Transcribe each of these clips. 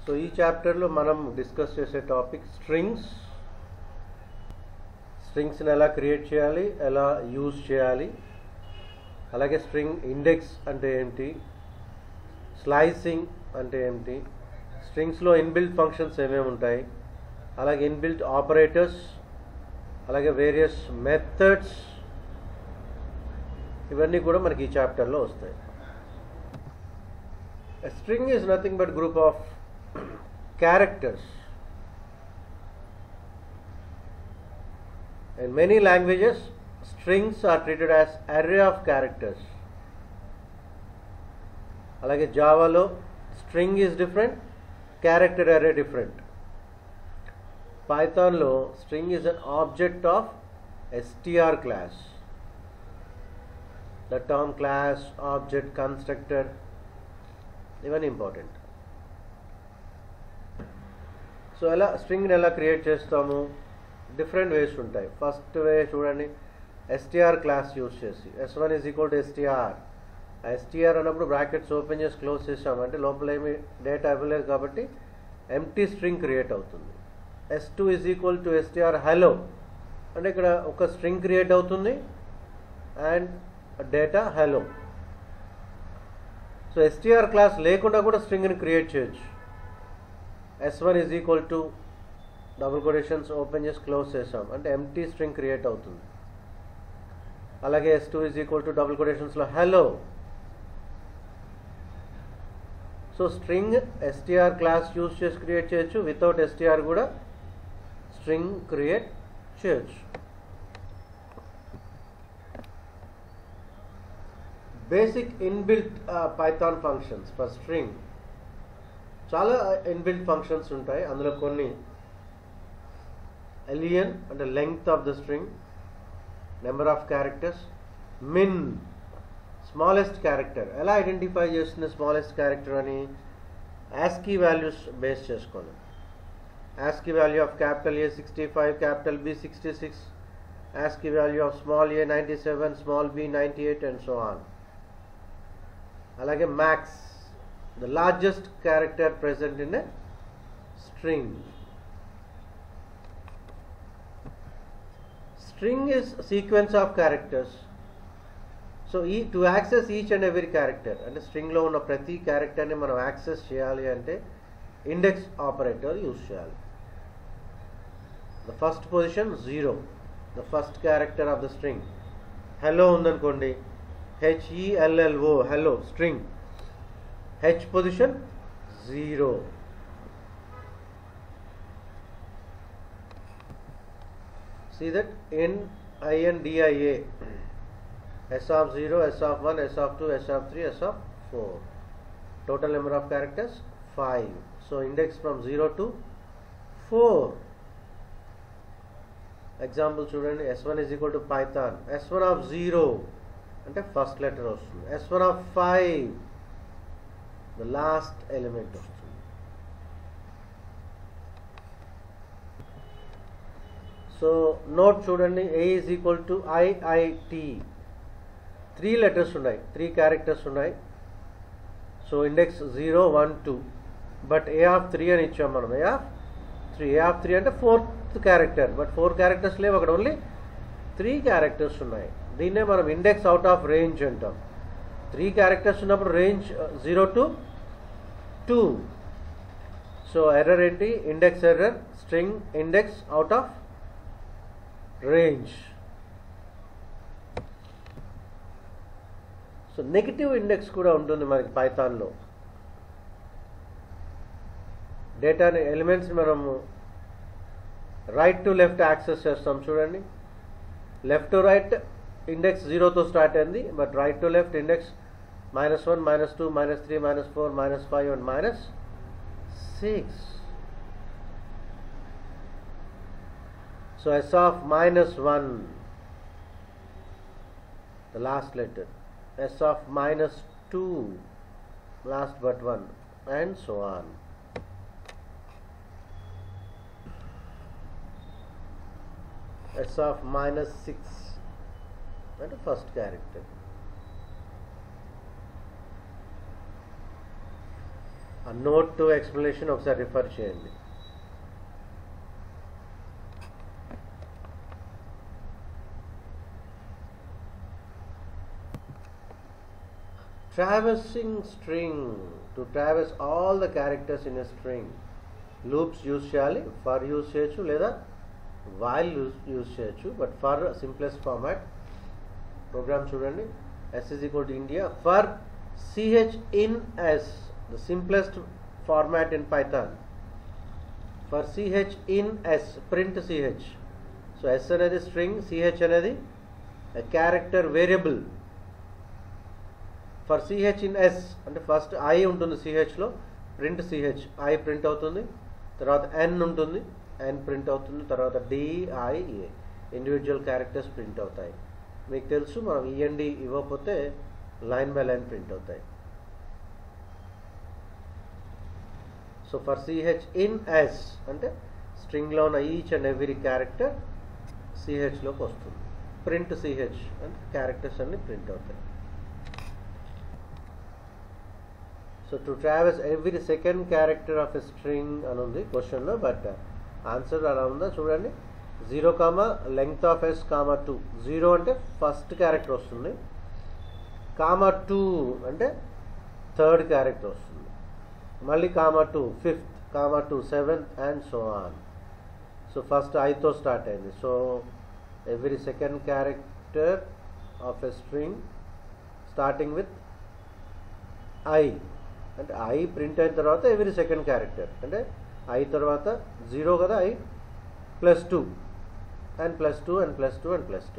So ఈ చాప్టర్లో మనం డిస్కస్ చేసే టాపిక్ స్ట్రింగ్స్ స్ట్రింగ్స్ని ఎలా క్రియేట్ చేయాలి ఎలా యూజ్ చేయాలి అలాగే స్ట్రింగ్ ఇండెక్స్ అంటే ఏంటి స్లైసింగ్ అంటే ఏంటి స్ట్రింగ్స్లో ఇన్బిల్ట్ ఫంక్షన్స్ ఏమేమి ఉంటాయి అలాగే ఇన్బిల్ట్ ఆపరేటర్స్ అలాగే వేరియస్ మెథడ్స్ ఇవన్నీ కూడా మనకి ఈ చాప్టర్లో వస్తాయి string is nothing but group of characters In many languages, strings are treated as array of characters. అలాగే జావాలో string is different character array different పైథాన్లో string is an object of STR class the term class object constructor ఇవన్నీ important so ఎలా స్ట్రింగ్ని ఎలా create చేస్తాము different ways ఉంటాయి first way చూడండి ఎస్టీఆర్ క్లాస్ యూజ్ చేసి S one is equal to STR STR అన్నప్పుడు బ్రాకెట్స్ ఓపెన్ చేసి క్లోజ్ చేసాం అంటే లోపల ఏమి డేటా ఇవ్వలేదు కాబట్టి ఎంటీ స్ట్రింగ్ క్రియేట్ అవుతుంది S two is equal to STR hello అంటే ఇక్కడ ఒక స్ట్రింగ్ క్రియేట్ అవుతుంది and data hello so STR class లేకుండా కూడా స్ట్రింగ్ని క్రియేట్ చేయొచ్చు S one is equal to double quotations open చేసి క్లోజ్ చేసాం అంటే ఎంటీ స్ట్రింగ్ క్రియేట్ అవుతుంది అలాగే S two is equal to double కొటేషన్స్లో hello so string STR class use చేసి క్రియేట్ చేయొచ్చు వితౌట్ ఎస్టీఆర్ కూడా స్ట్రింగ్ క్రియేట్ చేయొచ్చు basic inbuilt Python functions for string చాలా ఇన్బిల్ట్ ఫంక్షన్స్ ఉంటాయి అందులో కొన్ని ఎలియన్ అంటే length of the string number of characters min smallest character ఎలా ఐడెంటిఫై చేస్తుంది స్మాలెస్ట్ క్యారెక్టర్ అని యాస్కీ వాల్యూస్ బేస్ చేసుకోవాలి ASCII value of capital A sixty five capital B sixty six ASCII value of small A ninety seven small B ninety eight and so on అలాగే max the largest character present in a string string is sequence of characters so ఈ to access each and every character అంటే స్ట్రింగ్లో ఉన్న ప్రతి క్యారెక్టర్ని మనం access చేయాలి అంటే ఇండెక్స్ ఆపరేటర్ యూజ్ చేయాలి the first position zero the first character of the string hello ఉందనుకోండి H E L L O hello string H position zero see that in i and dia s of 0 s of 1 s of 2 s of 3 s of 4 total number of characters 5 so index from 0 to 4 example చూడండి s1 is equal to python s1 of 0 అంటే first letter వస్తుంది s1 of 5 the last element వస్తుంది so note చూడండి A is equal to IIT three letters ఉన్నాయి three characters ఉన్నాయి so index zero one two but A of three అని ఇచ్చాం మనం A of three A of three అంటే fourth character but four characters లేవు అక్కడ only three characters ఉన్నాయి దీన్నే మనం ఇండెక్స్ అవుట్ ఆఫ్ రేంజ్ అంటాం త్రీ క్యారెక్టర్స్ ఉన్నప్పుడు range zero to two so error ఏంటి index error string index out of range so negative index కూడా ఉంటుంది మనకి పైథాన్లో డేటాని ఎలిమెంట్స్ని మనము రైట్ టు లెఫ్ట్ యాక్సెస్ చేస్తాం చూడండి లెఫ్ట్ టు రైట్ ఇండెక్స్ జీరోతో స్టార్ట్ అయింది but right to left index minus one minus two minus three minus four minus five and minus six So S of minus 1, the last letter. S of minus 2, last but 1, and so on. S of minus 6, and the first character. ఆ note to explanation ఒకసారి refer చేయండి traversing string to traverse all the characters in a string loops use చేయాలి for use చేయొచ్చు లేదా while use use చేయొచ్చు but for simplest format program చూడండి S is equal to India for CH in S the simplest format in Python for CH in S print CH so S అనేది string CH అనేది character variable for CH in S అంటే first I ఉంటుంది సిహెచ్లో print CH I print అవుతుంది తర్వాత ఎన్ ఉంటుంది ఎన్ print అవుతుంది తర్వాత డిఐఏ ఇండివిజువల్ క్యారెక్టర్స్ ప్రింట్ అవుతాయి మీకు తెలుసు మనం ఈఎన్డి ఇవ్వకపోతే లైన్ బై లైన్ ప్రింట్ అవుతాయి so for CH in S అంటే స్ట్రింగ్లో ఉన్న ఈచ్ అండ్ ఎవ్రీ క్యారెక్టర్ సిహెచ్లోకి వస్తుంది ప్రింట్ సిహెచ్ అంటే క్యారెక్టర్స్ అన్ని ప్రింట్ అవుతాయి so to traverse every second character of a string అని ఉంది క్వశ్చన్లో బట్ ఆన్సర్ అలా ఉందా చూడండి zero comma length of S comma two zero అంటే ఫస్ట్ క్యారెక్టర్ వస్తుంది కామా టూ అంటే థర్డ్ క్యారెక్టర్ వస్తుంది మళ్ళీ comma two fifth comma two seventh and so on so first ఐతో స్టార్ట్ అయింది so every second character of a string starting with I అంటే I print అయిన తర్వాత ఎవ్రీ సెకండ్ క్యారెక్టర్ అంటే I తర్వాత జీరో కదా I plus two and plus two and plus two and plus two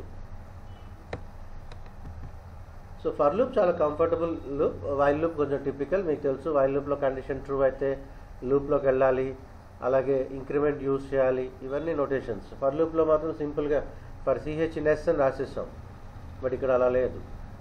so for loop చాలా comfortable loop while loop కొంచెం typical మీకు తెలుసు వైల్ లూప్లో కండిషన్ ట్రూ అయితే లూప్లోకి వెళ్ళాలి అలాగే ఇంక్రిమెంట్ యూజ్ చేయాలి ఇవన్నీ నోటేషన్స్ ఫర్ లూప్లో మాత్రం సింపుల్గా ఫర్ సిహెచ్ ఇన్ ఎస్ అని రాసేస్తాం బట్ ఇక్కడ అలా లేదు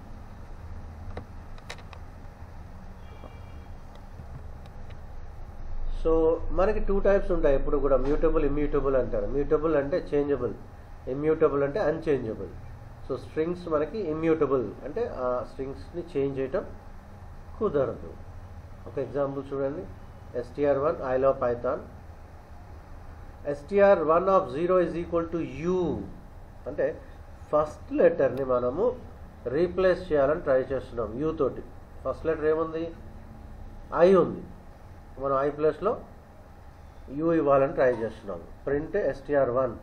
సో మనకి టూ టైప్స్ ఉంటాయి ఎప్పుడు కూడా మ్యూటబుల్ ఇమ్యూటబుల్ అంటారు మ్యూటబుల్ అంటే చేంజబుల్ ఇమ్యూటబుల్ అంటే అన్చేంజబుల్ సో స్ట్రింగ్స్ మనకి ఇమ్యూటబుల్ అంటే ఆ స్ట్రింగ్స్ని చేంజ్ చేయటం కుదరదు ఒక ఎగ్జాంపుల్ చూడండి STR one I love Python STR one of zero is equal to U అంటే ఫస్ట్ లెటర్ని మనము రీప్లేస్ చేయాలని ట్రై చేస్తున్నాం యూ తోటి ఫస్ట్ లెటర్ ఏముంది ఐ ఉంది మనం ఐ ప్లస్లో యూ ఇవ్వాలని ట్రై చేస్తున్నాం print STR one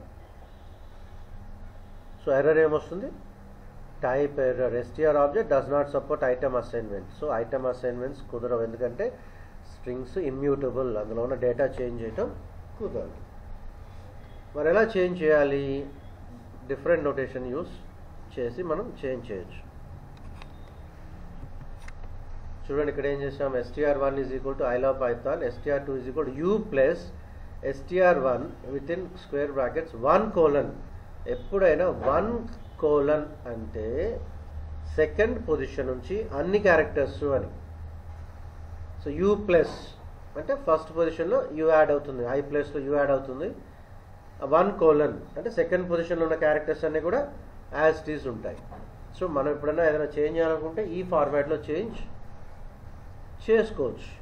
so error ఏమొస్తుంది type error STR object does not support item assignment so item assignments కుదరవు ఎందుకంటే స్ట్రింగ్స్ ఇమ్యూటబుల్ అందులో ఉన్న డేటా చేంజ్ చేయటం కుదరదు మరి ఎలా చేంజ్ చేయాలి డిఫరెంట్ నోటేషన్ యూస్ చేసి మనం చేంజ్ చేయొచ్చు చూడండి ఇక్కడ ఏం చేసాం STR one is equal to I love Python STR two is equal to U plus STR one with in square brackets one colon ఎప్పుడైనా వన్ కోలన్ అంటే సెకండ్ పొజిషన్ నుంచి అన్ని క్యారెక్టర్స్ అని సో యూ ప్లస్ అంటే first పొజిషన్లో U add అవుతుంది I ప్లస్లో U add అవుతుంది వన్ కోలన్ అంటే సెకండ్ పొజిషన్లో ఉన్న క్యారెక్టర్స్ అన్నీ కూడా యాజ్ టీస్ ఉంటాయి సో మనం ఎప్పుడైనా ఏదైనా చేంజ్ చేయాలనుకుంటే ఈ ఫార్మాట్లో చేంజ్ చేసుకోవచ్చు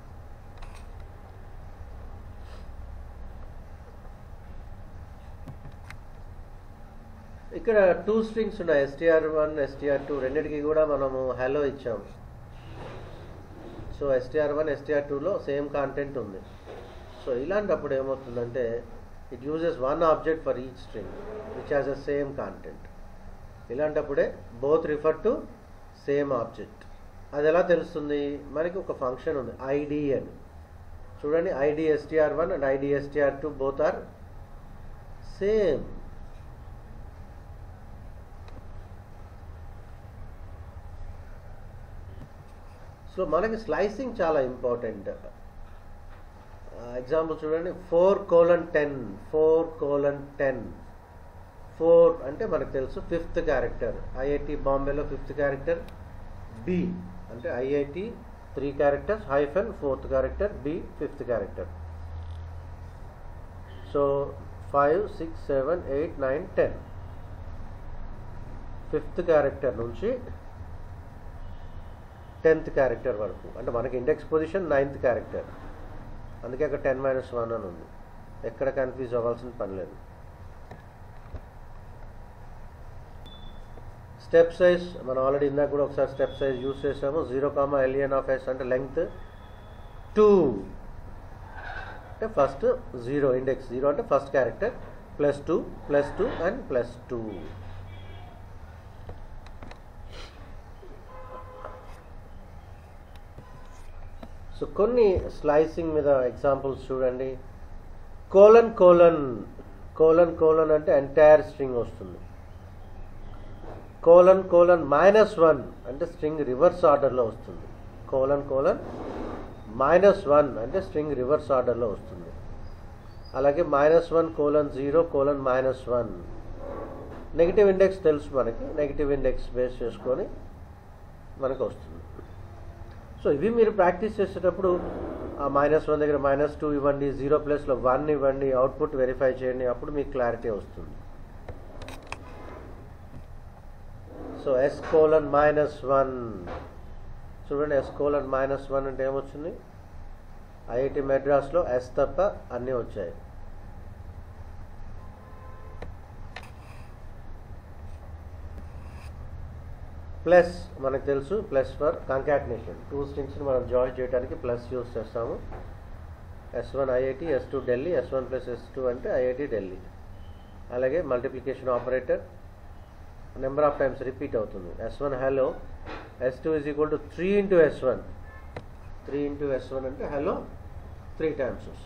ఇక్కడ టూ స్ట్రింగ్స్ ఉన్నాయి ఎస్టీఆర్ వన్ ఎస్టీఆర్ టూ రెండింటికి కూడా మనము హలో ఇచ్చాము సో ఎస్టీఆర్ వన్ ఎస్టీఆర్ టూలో సేమ్ కాంటెంట్ ఉంది సో ఇలాంటప్పుడు ఏమవుతుందంటే it uses one object for each string which has a same content ఇలాంటప్పుడే both refer to same object అది ఎలా తెలుస్తుంది మనకి ఒక ఫంక్షన్ ఉంది ఐడి అని చూడండి ID STR one and ID STR two both are same so మనకి స్లైసింగ్ చాలా ఇంపార్టెంట్ ఎగ్జాంపుల్ చూడండి four colon ten four colon ten four అంటే మనకు తెలుసు ఫిఫ్త్ క్యారెక్టర్ ఐఐటి బాంబేలో ఫిఫ్త్ క్యారెక్టర్ బి అంటే IIT three characters hyphen fourth character B fifth character so five six seven eight nine ten fifth character నుంచి tenth character వరకు అంటే మనకి index position ninth character అందుకే అక్కడ టెన్ మైనస్ వన్ అని ఉంది ఎక్కడ కన్ఫ్యూజ్ అవ్వాల్సిన పని లేదు స్టెప్ సైజ్ మనం ఆల్రెడీ ఇందాక కూడా ఒకసారి స్టెప్ సైజ్ యూస్ చేసాము zero comma len of S అంటే లెంగ్త్ టూ అంటే ఫస్ట్ జీరో ఇండెక్స్ జీరో అంటే first character plus two plus two and plus two so కొన్ని స్లైసింగ్ మీద ఎగ్జాంపుల్స్ చూడండి కోలన్ కోలన్ కోలన్ కోలన్ అంటే ఎంటైర్ స్ట్రింగ్ వస్తుంది colon colon minus one అంటే string reverse ఆర్డర్లో వస్తుంది కోలన్ కోలన్ మైనస్ వన్ అంటే స్ట్రింగ్ రివర్స్ ఆర్డర్లో వస్తుంది అలాగే minus one colon zero colon minus one negative index తెలుసు మనకి నెగిటివ్ ఇండెక్స్ బేస్ చేసుకొని మనకు వస్తుంది సో ఇవి మీరు ప్రాక్టీస్ చేసేటప్పుడు ఆ మైనస్ వన్ దగ్గర మైనస్ టూ ఇవ్వండి జీరో ప్లస్లో వన్ ఇవ్వండి అవుట్పుట్ వెరిఫై చేయండి అప్పుడు మీకు క్లారిటీ వస్తుంది so S colon minus one చూడండి ఎస్ కోలన్ మైనస్ వన్ అంటే ఏమొచ్చింది ఐఐటి మెడ్రాస్లో ఎస్ తప్ప అన్నీ వచ్చాయి ప్లస్ మనకు తెలుసు ప్లస్ ఫర్ కంకాటినేషన్ టూ స్ట్రింగ్స్ని మనం జాయిన్ చేయడానికి ప్లస్ యూస్ చేస్తాము S one IIT S two Delhi S one plus S two అంటే ఐఐటి ఢిల్లీ అలాగే multiplication operator number of times repeat అవుతుంది S one hello S two is equal to three into S one three into S one అంటే hello three times వస్తుంది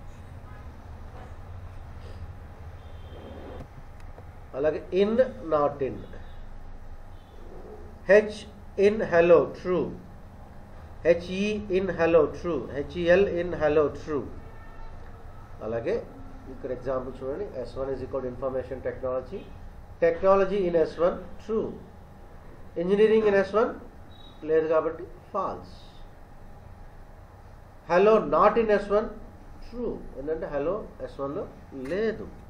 అలాగే in not in H in hello true H E in hello true HEL in hello true అలాగే ఇక్కడ example చూడండి S one is equal information technology technology in S one true engineering in S one లేదు కాబట్టి false hello not in S one true ఎందుకంటే hello S వన్లో లేదు